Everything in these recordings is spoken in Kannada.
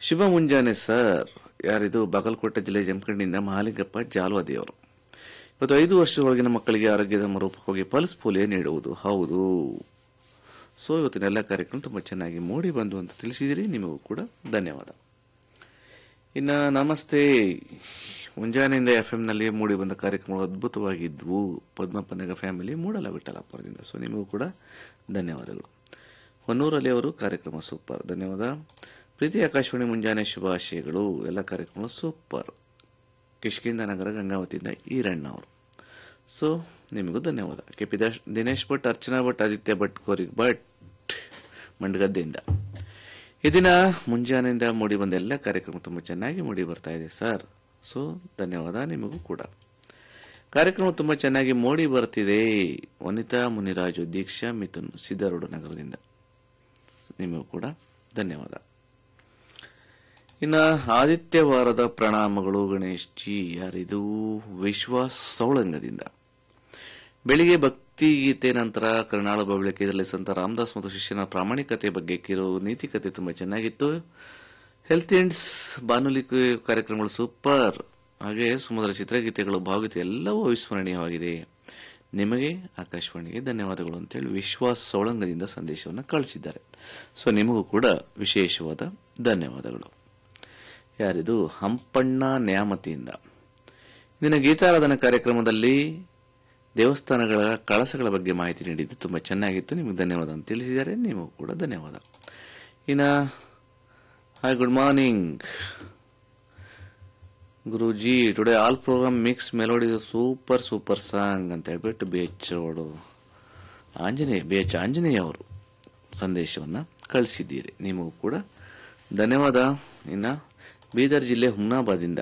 ಶುಭ ಮುಂಜಾನೆ ಸರ್ ಯಾರಿದು ಬಾಗಲಕೋಟೆ ಜಿಲ್ಲೆ ಜಮಖಂಡಿಯಿಂದ ಮಹಾಲಿಂಗಪ್ಪ ಜಾಲವಾದಿಯವರು ಇವತ್ತು ಐದು ವರ್ಷದೊಳಗಿನ ಮಕ್ಕಳಿಗೆ ಆರೋಗ್ಯದ ಮರುಪಕ್ಕಾಗಿ ಪಲ್ಸ್ ಪೋಲಿಯೋ ನೀಡುವುದು ಹೌದು ಸೊ ಇವತ್ತಿನ ಎಲ್ಲ ಕಾರ್ಯಕ್ರಮ ತುಂಬ ಚೆನ್ನಾಗಿ ಮೂಡಿ ಬಂದು ಅಂತ ತಿಳಿಸಿದಿರಿ ನಿಮಗೂ ಕೂಡ ಧನ್ಯವಾದ ಇನ್ನು ನಮಸ್ತೆ ಮುಂಜಾನೆಯಿಂದ ಎಫ್ ಎಂನಲ್ಲಿ ಮೂಡಿ ಬಂದ ಕಾರ್ಯಕ್ರಮಗಳು ಅದ್ಭುತವಾಗಿದ್ವು ಪದ್ಮಪ್ಪನಗ ಫ್ಯಾಮಿಲಿ ಮೂಡಲ ವಿಠಲಪ್ಪರದಿಂದ ಸೊ ನಿಮಗೂ ಕೂಡ ಧನ್ಯವಾದಗಳು ಹೊನ್ನೂರಲ್ಲಿ ಅವರು ಕಾರ್ಯಕ್ರಮ ಸೂಪರ್ ಧನ್ಯವಾದ ಪ್ರೀತಿ ಆಕಾಶವಾಣಿ ಮುಂಜಾನೆ ಶುಭಾಶಯಗಳು ಎಲ್ಲ ಕಾರ್ಯಕ್ರಮಗಳು ಸೂಪರ್ ಕಿಷ್ಕಿಂದ ನಗರ ಗಂಗಾವತಿಯಿಂದ ಈರಣ್ಣ ಅವರು ಸೊ ನಿಮಗೂ ಧನ್ಯವಾದ ಕೆ ಪಿ ದಾಶ್ ದಿನೇಶ್ ಭಟ್ ಅರ್ಚನಾ ಭಟ್ ಆದಿತ್ಯ ಭಟ್ ಕೋರಿಗ್ ಭಟ್ ಮಂಡಗದ್ದೆಯಿಂದ ಈ ದಿನ ಮುಂಜಾನೆಯಿಂದ ಮೂಡಿ ಬಂದ ಎಲ್ಲ ಕಾರ್ಯಕ್ರಮ ತುಂಬ ಚೆನ್ನಾಗಿ ಮೂಡಿ ಬರ್ತಾ ಇದೆ ಸರ್ ಸೊ ಧನ್ಯವಾದ ನಿಮಗೂ ಕೂಡ ಕಾರ್ಯಕ್ರಮ ತುಂಬ ಚೆನ್ನಾಗಿ ಮೂಡಿ ಬರ್ತಿದೆ ವನಿತಾ ಮುನಿರಾಜು ದೀಕ್ಷಾ ಮಿಥುನ್ ಸಿದ್ದಾರೂಢ ನಗರದಿಂದ ನಿಮಗೂ ಕೂಡ ಧನ್ಯವಾದ ಇನ್ನು ಆದಿತ್ಯವಾರದ ಪ್ರಣಾಮಗಳು ಗಣೇಶ್ ಜಿ ಯಾರಿದು ವಿಶ್ವಾಸ್ ಸೌಳಂಗದಿಂದ ಬೆಳಿಗ್ಗೆ ಭಕ್ತಿ ಗೀತೆ ನಂತರ ಕರ್ನಾಳ ಬಬಳಿಕೆ ಇದರಲ್ಲಿ ಸಂತ ರಾಮದಾಸ್ ಮತ್ತು ಶಿಷ್ಯನ ಪ್ರಾಮಾಣಿಕತೆ ಬಗ್ಗೆ ಕಿರು ನೀತಿಕತೆ ತುಂಬಾ ಚೆನ್ನಾಗಿತ್ತು ಹೆಲ್ತ್ ಇಂಡ್ಸ್ ಬಾನುಲಿ ಕ- ಕಾರ್ಯಕ್ರಮಗಳು ಸೂಪರ್ ಹಾಗೆ ಸುಮಧುರ ಚಿತ್ರಗೀತೆಗಳು ಭಾವಗೀತೆ ಎಲ್ಲವೂ ಅವಿಸ್ಮರಣೀಯವಾಗಿದೆ ನಿಮಗೆ ಆಕಾಶವಾಣಿಗೆ ಧನ್ಯವಾದಗಳು ಅಂತೇಳಿ ವಿಶ್ವಾಸ್ ಸೌಳಂಗದಿಂದ ಸಂದೇಶವನ್ನು ಕಳಿಸಿದ್ದಾರೆ ಸೊ ನಿಮಗೂ ಕೂಡ ವಿಶೇಷವಾದ ಧನ್ಯವಾದಗಳು ಯಾರಿದು ಹಂಪಣ್ಣ ನ್ಯಾಮತಿಯಿಂದ ಇಂದಿನ ಗೀತಾರಾಧನಾ ಕಾರ್ಯಕ್ರಮದಲ್ಲಿ ದೇವಸ್ಥಾನಗಳ ಕಳಸಗಳ ಬಗ್ಗೆ ಮಾಹಿತಿ ನೀಡಿದ್ದು ತುಂಬ ಚೆನ್ನಾಗಿತ್ತು ನಿಮಗೆ ಧನ್ಯವಾದ ಅಂತ ತಿಳಿಸಿದ್ದಾರೆ ನಿಮಗೂ ಕೂಡ ಧನ್ಯವಾದ ಇನ್ನು hi good morning Guruji today all program mix melody super super song ಅಂತ ಹೇಳ್ಬಿಟ್ಟು ಬಿ ಎಚ್ ಅವರು ಆಂಜನೇಯ ಬಿ ಎಚ್ ಆಂಜನೇಯ ಅವರು ಸಂದೇಶವನ್ನು ಕಳಿಸಿದ್ದೀರಿ ನಿಮಗೂ ಕೂಡ ಧನ್ಯವಾದ ಇನ್ನು ಬೀದರ್ ಜಿಲ್ಲೆ ಹುಮ್ನಾಬಾದಿಂದ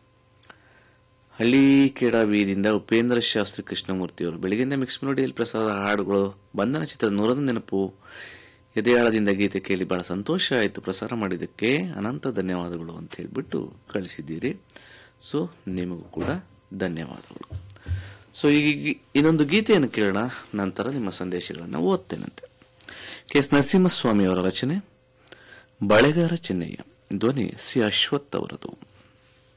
ಹಳ್ಳಿಕೇಡ ಬೀದಿಂದ ಉಪೇಂದ್ರ ಶಾಸ್ತ್ರಿ ಕೃಷ್ಣಮೂರ್ತಿಯವರು ಬೆಳಗ್ಗೆಯಿಂದ ಮಿಕ್ಸ್ ಮೆಲೋಡಿಯಲ್ಲಿ ಪ್ರಸಾದ ಹಾಡುಗಳು ಬಂಧನ ಚಿತ್ರದ ನೂರದ ನೆನಪು ಎದೆಯಾಳದಿಂದ ಗೀತೆ ಕೇಳಿ ಬಹಳ ಸಂತೋಷ ಆಯಿತು ಪ್ರಸಾರ ಮಾಡಿದ್ದಕ್ಕೆ ಅನಂತ ಧನ್ಯವಾದಗಳು ಅಂತ ಹೇಳ್ಬಿಟ್ಟು ಕಳಿಸಿದ್ದೀರಿ ಸೊ ನಿಮಗೂ ಕೂಡ ಧನ್ಯವಾದಗಳು ಸೊ ಈಗ ಈ- ಇನ್ನೊಂದು ಗೀತೆಯನ್ನು ಕೇಳೋಣ ನಂತರ ನಿಮ್ಮ ಸಂದೇಶಗಳನ್ನು ಓದ್ತೇನಂತೆ ಕೆ ಎಸ್ ನರಸಿಂಹಸ್ವಾಮಿ ಅವರ ರಚನೆ ಬಳೆಗಾರ ಚೆನ್ನಯ್ಯ ಧ್ವನಿ ಸಿ ಅಶ್ವಥ್ ಅವರದು